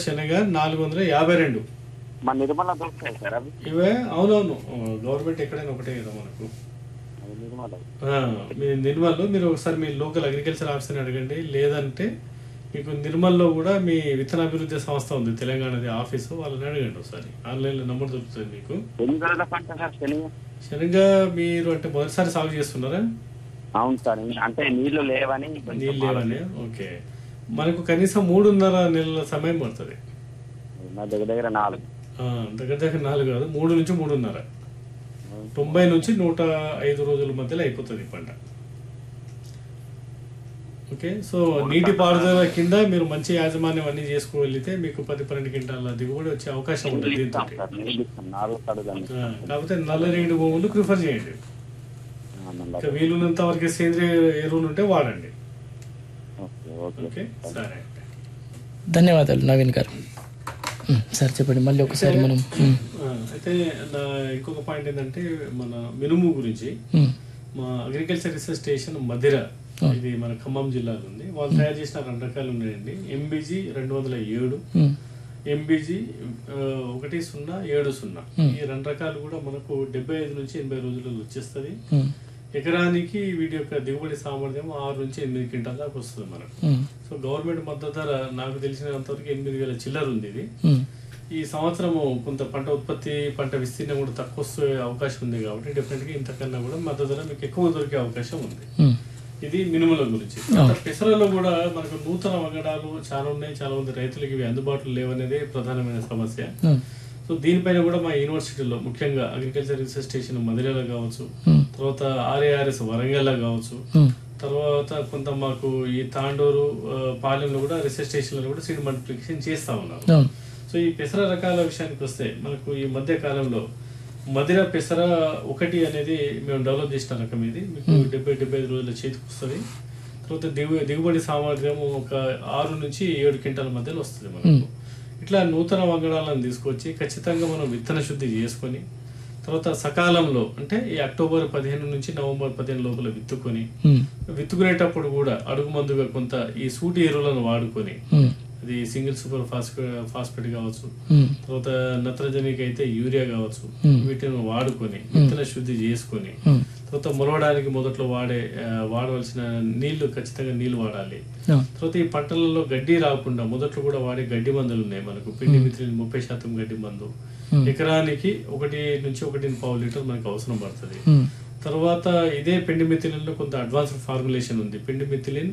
శనగ నాలుగు వందల యాభై రెండు మన నిర్మల దొరుకుతాయి సార్ అవి ఇవే అవునవును గవర్నమెంట్ ఎక్కడైనా ఒకటే కదా మనకు అవి నిర్మల ఆ, మీ నిర్మల్లో మీరు ఒకసారి మీ లోకల్ అగ్రికల్చర్ ఆఫీసర్ని అడగండి లేదంటే మీకు నిర్మల్లో కూడా మీ విత్తనాభివృద్ధి సంస్థ ఉంది తెలంగాణది ఆఫీసు వాళ్ళని అడగండి ఒకసారి ఆన్లైన్లో నంబర్ దొరుకుతుంది మీకు ఎన్ని రోజుల పంట సార్ శనగ శనగ మీరు అంటే మొదటిసారి సాగు చేస్తున్నారా అవును సార్ అంటే నీళ్లు లేవని కొంచెం నీళ్ళు లేవని ఓకే మనకు కనీసం మూడున్నర నెలల సమయం పడుతుంది నా దగ్గర దగ్గర నాలుగు ఆ, దగ్గర దగ్గర నాలుగు కాదు మూడు నుంచి మూడున్నర తొంభై నుంచి నూట ఐదు రోజుల మధ్యలో అయిపోతుంది ఈ పంట ఓకే సో నీటి పారుదల కింద మీరు మంచి యాజమాన్యం అన్ని చేసుకోగలిగితే మీకు పది పన్నెండు క్వింటాల దిగుబడి వచ్చే అవకాశం ఉంటుంది నీళ్ళు దీంతో ఇస్తాం సార్ నీళ్ళు ఇస్తాం నాలుగు కడుగులు కాకపోతే నల్లరేగడి భూములు ప్రిఫర్ చేయండి ఇంకా వీలున్నంత వరకు సేంద్రియ ఎరువులు ఉంటే వాడండి ఓకే ఓకే ఓకే సరే అండి ధన్యవాదాలు నవీన్ గారు ఉమ్, సార్ చెప్పండి మళ్ళీ ఒకసారి మనం ఉమ్, ఆ, అయితే నా ఇంకొక పాయింట్ ఏంటంటే మన మినుము గురించి ఉమ్, మా అగ్రికల్చర్ రీసెర్చ్ స్టేషన్ మధిర ఇది మన ఖమ్మం జిల్లాలో ఉంది వాళ్ళు తయారు చేసిన రెండు రకాలు ఉన్నాయండి ఎంబీజీ రెండు వందల ఏడు ఉమ్, ఎంబీజీ ఒకటి సున్నా ఏడు సున్నా ఈ రెండు రకాలు కూడా మనకు డెబ్బై ఐదు నుంచి ఎనభై రోజులలో వచ్చేస్తుంది ఉమ్, ఎకరానికి వీటి యొక్క దిగుబడి సామర్థ్యం ఆరు నుంచి ఎనిమిది క్వింటాల దాకా వస్తుంది మనకు ఉమ్, సో గవర్నమెంట్ మద్దతు ధర నాకు తెలిసినంత వరకు ఎనిమిది వేల చిల్లర ఉంది ఇది ఉమ్, ఈ సంవత్సరము కొంత పంట ఉత్పత్తి పంట విస్తీర్ణం కూడా తక్కువ వస్తే అవకాశం ఉంది కాబట్టి డెఫినెట్గా ఇంతకన్నా కూడా మద్దతు ధర మీకు ఎక్కువ దొరికే అవకాశం ఉంది ఉమ్, ఇది మినుముల గురించి తర్వాత పెసరలో కూడా మనకు నూతన వంగడాలు చాలా ఉన్నాయి చాలా మంది రైతులకు ఇవి అందుబాటులో లేవనేది ప్రధానమైన సమస్య ఉమ్, సో దీనిపైన కూడా మా యూనివర్సిటీలో ముఖ్యంగా అగ్రికల్చర్ రీసెర్చ్ స్టేషన్ మదిరలో కావచ్చు ఉమ్, తర్వాత ఆర్ఏఆర్ఎస్ వరంగల్లో కావచ్చు ఉమ్, తర్వాత కొంత మాకు ఈ తాండూరు ఆ, పాలెంలో కూడా రీసెర్చ్ స్టేషన్లో కూడా సీడ్ మల్టిప్లికేషన్ చేస్తా ఉన్నారు అవును సో ఈ పెసర రకాల విషయానికి వస్తే మనకు ఈ మధ్య కాలంలో మదిర పెసర ఒకటి అనేది మేము డెవలప్ చేసిన రకం ఇది మీకు డెబ్బై డెబ్బై ఐదు రోజుల చేతికి వస్తుంది తర్వాత దిగు దిగుబడి సామర్థ్యం ఒక ఆరు నుంచి ఏడు క్వింటాల మధ్యలో వస్తుంది మనకు ఇట్లా నూతన వంగడాలను తీసుకొచ్చి ఖచ్చితంగా మనం విత్తన శుద్ధి చేసుకొని తర్వాత సకాలంలో అంటే ఈ అక్టోబర్ పదిహేను నుంచి నవంబర్ పదిహేను లోపల విత్తుకొని ఉమ్, విత్తుకునేటప్పుడు కూడా అడుగు మందుగా కొంత ఈ సూటి ఎరువులను వాడుకొని ఉమ్, అది సింగిల్ సూపర్ ఫాస్ఫే ఫాస్ఫేట్ కావచ్చు ఉమ్, తర్వాత నత్రజనికి అయితే యూరియా కావచ్చు Hmm. వీటిని వాడుకొని విత్తన శుద్ధి చేసుకొని ఉమ్, తర్వాత మొలవడానికి మొదట్లో వాడే ఆ, వాడవలసిన నీళ్లు ఖచ్చితంగా నీళ్లు వాడాలి అవును తర్వాత ఈ పంటలలో గడ్డి రాకుండా మొదట్లో కూడా వాడే గడ్డి మందులు ఉన్నాయి మనకు పిండి మిత్రులు ముప్పై శాతం గడ్డి మందు Hmm. ఎకరానికి ఒకటి నుంచి ఒకటి పావు లీటర్ మనకు అవసరం పడుతుంది ఉమ్, తర్వాత ఇదే పిండి మిథిలిన్లో కొంత అడ్వాన్స్డ్ ఫార్ములేషన్ ఉంది పిండి మిథిలిన్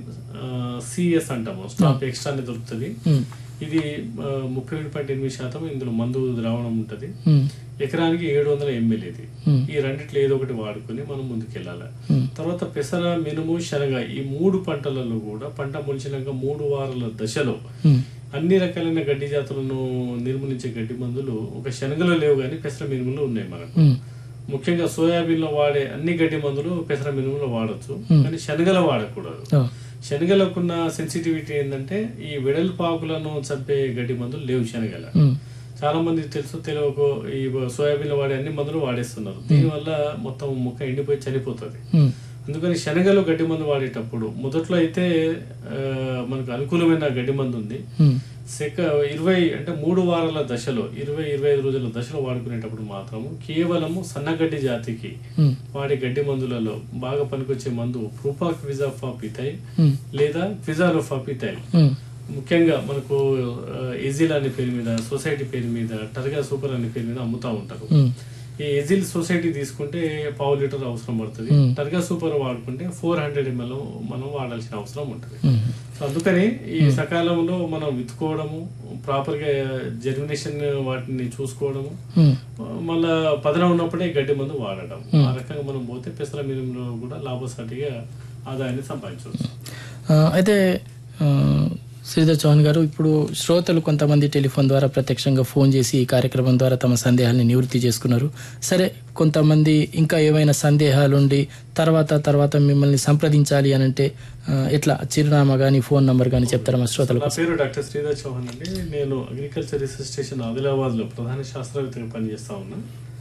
సిఎస్ అంటాము స్టాప్ ఎక్స్ట్రా అనేది దొరుకుతుంది ఉమ్, ఇది ఆ, ముప్పై ఏడు పాయింట్ ఎనిమిది శాతం ఇందులో మందు ద్రావణం ఉంటుంది ఉమ్, ఎకరానికి ఏడు వందల ఎంఎల్ ఇది ఉమ్, ఈ రెండిట్లో ఏదో ఒకటి వాడుకొని మనం ముందుకెళ్ళాలి ఉమ్, తర్వాత పెసర మినుము శనగ ఈ మూడు పంటలలో కూడా పంట మొలిచినాక మూడు వారాల దశలో ఉమ్, అన్ని రకాలైన గడ్డి జాతులను నిర్మూలించే గడ్డి మందులు ఒక శనగలో లేవు కానీ పెసర మినుములో ఉన్నాయి మనకు ఉమ్, ముఖ్యంగా సోయాబీన్ లో వాడే అన్ని గడ్డి మందులు పెసర మినుములో వాడొచ్చు కానీ శనగలో వాడకూడదు అవును శనగలకున్న సెన్సిటివిటీ ఏంటంటే ఈ వెడల్పాకులను చంపే గడ్డి మందులు లేవు శనగల ఉమ్, చాలా మంది తెలుసు తెలియకు ఈ సోయాబీన్ లో వాడే అన్ని మందులు వాడేస్తున్నారు దీనివల్ల మొత్తం మొక్క ఎండిపోయి చనిపోతుంది ఉమ్, అందుకని శనగలో గడ్డి మందు వాడేటప్పుడు మొదట్లో అయితే ఆ, మనకు అనుకూలమైన గడ్డి మందు ఉంది ఉమ్, సెక ఇరవై అంటే మూడు వారాల దశలో ఇరవై ఇరవై ఐదు రోజుల దశలో వాడుకునేటప్పుడు మాత్రము కేవలము సన్నగడ్డి జాతికి ఉమ్, వాడే గడ్డి మందులలో బాగా పనికొచ్చే మందు ప్రూపా క్విజాఫాపిథైల్ ఉమ్, లేదా క్విజాలోఫాపిథైల్ ఉమ్, ముఖ్యంగా మనకు ఎజిల్ అనే పేరు మీద సొసైటీ పేరు మీద టర్గా సూపర్ అనే పేరు మీద అమ్ముతా ఉంటారు ఉమ్, ఈ ఎజిల్ సొసైటీ తీసుకుంటే పావు లీటర్ అవసరం పడుతుంది Hmm. టర్గా సూపర్ వాడుకుంటే ఫోర్ హండ్రెడ్ ఎంఎల్ మనం వాడాల్సిన అవసరం ఉంటుంది ఉమ్, సో అందుకని ఈ సకాలంలో మనం విత్తుకోవడము ప్రాపర్ గా జర్మినేషన్ వాటిని చూసుకోవడము ఉమ్, మళ్ళా పదన ఉన్నప్పుడే గడ్డి మందు వాడడం ఆ రకంగా మనం పోతే పెసర మినుములో కూడా లాభసాటిగా ఆదాయాన్ని సంపాదించవచ్చు ఆ, అయితే ఆ, శ్రీధర్ చౌహాన్ గారు ఇప్పుడు శ్రోతలు కొంతమంది టెలిఫోన్ ద్వారా ప్రత్యక్షంగా ఫోన్ చేసి ఈ కార్యక్రమం ద్వారా తమ సందేహాన్ని నివృత్తి చేసుకున్నారు సరే కొంతమంది ఇంకా ఏమైనా సందేహాలు ఉండి తర్వాత తర్వాత మిమ్మల్ని సంప్రదించాలి అని అంటే ఆ, ఎట్లా చిరునామా కానీ ఫోన్ నంబర్ కానీ చెప్తారా మా శ్రోతలకు నా పేరు డాక్టర్ శ్రీధర్ చౌహాన్ అండి నేను అగ్రికల్చర్ రీసెర్చ్ స్టేషన్ ఆదిలాబాద్ లో ప్రధాన శాస్త్రవేత్తగా పనిచేస్తా ఉన్నా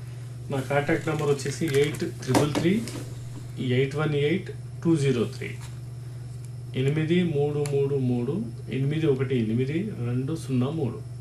నా కాంటాక్ట్ నెంబర్ వచ్చేసి eight triple three eight one eight two zero three ఎనిమిది మూడు మూడు మూడు ఎనిమిది ఒకటి ఎనిమిది రెండు సున్నా మూడు